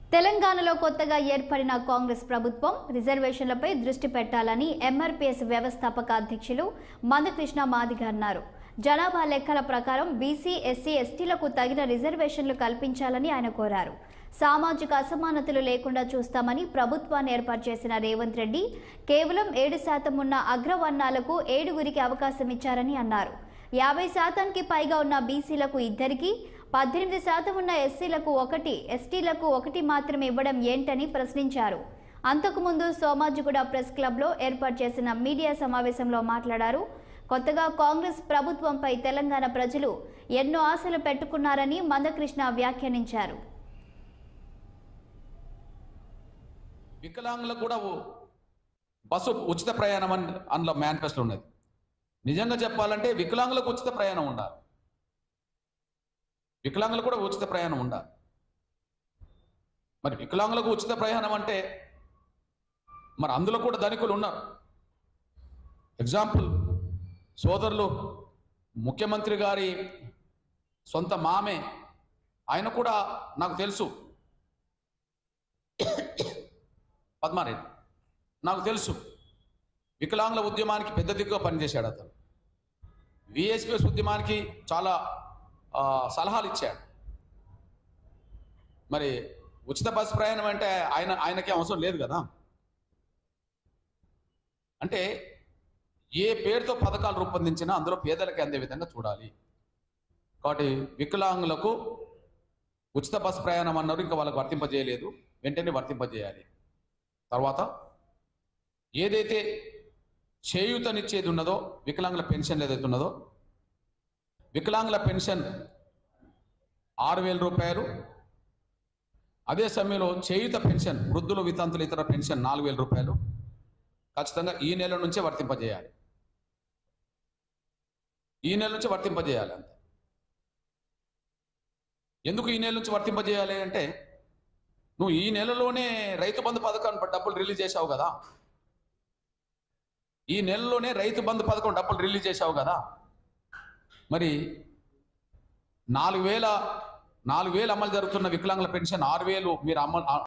తెలంగాణలో కొత్తగా ఏర్పడిన కాంగ్రెస్ ప్రభుత్వం రిజర్వేషన్లపై దృష్టి పెట్టాలని ఎంఆర్పీఎస్ వ్యవస్థాపక అధ్యక్షులు మందకృష్ణ మాదిగ అన్నారు జనాభా లెక్కల ప్రకారం బీసీ ఎస్సీ ఎస్టీలకు తగిన రిజర్వేషన్లు కల్పించాలని ఆయన కోరారు సామాజిక అసమానతలు లేకుండా చూస్తామని ప్రభుత్వాన్ని ఏర్పాటు చేసిన రేవంత్ రెడ్డి కేవలం ఏడు శాతం ఉన్న అగ్రవర్ణాలకు ఏడుగురికి అవకాశం ఇచ్చారని అన్నారు యాభై శాతానికి పైగా ఉన్న బీసీలకు ఇద్దరికి పద్దెనిమిది శాతం ఉన్న ఎస్సీలకు ఒకటి ఎస్టీలకు ఒకటి మాత్రమే ఇవ్వడం ఏంటని ప్రశ్నించారు అంతకుముందు సోమాజిగూడ ప్రెస్ క్లబ్లో ఏర్పాటు చేసిన మీడియా సమావేశంలో మాట్లాడారు కొత్తగా కాంగ్రెస్ ప్రభుత్వంపై తెలంగాణ ప్రజలు ఎన్నో ఆశలు పెట్టుకున్నారని మందకృష్ణ వ్యాఖ్యానించారు వికలాంగులకు కూడా ఓ బస్సు ఉచిత ప్రయాణం అని అందులో మేనిఫెస్టో ఉన్నది నిజంగా చెప్పాలంటే వికలాంగులకు ఉచిత ప్రయాణం ఉండాలి వికలాంగులకు కూడా ఉచిత ప్రయాణం ఉండాలి మరి వికలాంగులకు ఉచిత ప్రయాణం అంటే మరి అందులో కూడా ధనికులు ఉన్నారు ఎగ్జాంపుల్ సోదరులు ముఖ్యమంత్రి గారి సొంత మామే ఆయన కూడా నాకు తెలుసు పద్మారెడ్డి నాకు తెలుసు వికలాంగుల ఉద్యమానికి పెద్ద దిక్కుగా పనిచేశాడు అతను విఎస్పిఎస్ ఉద్యమానికి చాలా ఆ, సలహాలు ఇచ్చాడు మరి ఉచిత బస్సు ప్రయాణం అంటే ఆయన ఆయనకి అవసరం లేదు కదా అంటే ఏ పేరుతో పథకాలు రూపొందించినా అందులో పేదలకి అందే విధంగా చూడాలి కాబట్టి వికలాంగులకు ఉచిత బస్సు ప్రయాణం అన్నారు ఇంకా వాళ్ళకి వర్తింపజేయలేదు వెంటనే వర్తింపజేయాలి తర్వాత ఏదైతే చేయూతనిచ్చేది ఉన్నదో వికలాంగుల పెన్షన్ ఏదైతే ఉన్నదో వికలాంగుల పెన్షన్ ఆరు వేల రూపాయలు అదే సమయంలో చేయుత పెన్షన్ వృద్ధులు వితంతులు ఇతర పెన్షన్ నాలుగు వేల రూపాయలు ఖచ్చితంగా ఈ నెల నుంచే వర్తింపజేయాలి ఈ నెల నుంచి వర్తింపజేయాలి అంతే ఎందుకు ఈ నెల నుంచి వర్తింపజేయాలి అంటే నువ్వు ఈ నెలలోనే రైతు బంధు పథకం డబ్బులు రిలీజ్ చేశావు కదా ఈ నెలలోనే రైతు బంధు పథకం డబ్బులు రిలీజ్ చేశావు కదా మరి నాలుగు వేల నాలుగు వేలు అమలు జరుగుతున్న వికలాంగుల పెన్షన్ ఆరు వేలు మీరు అమలు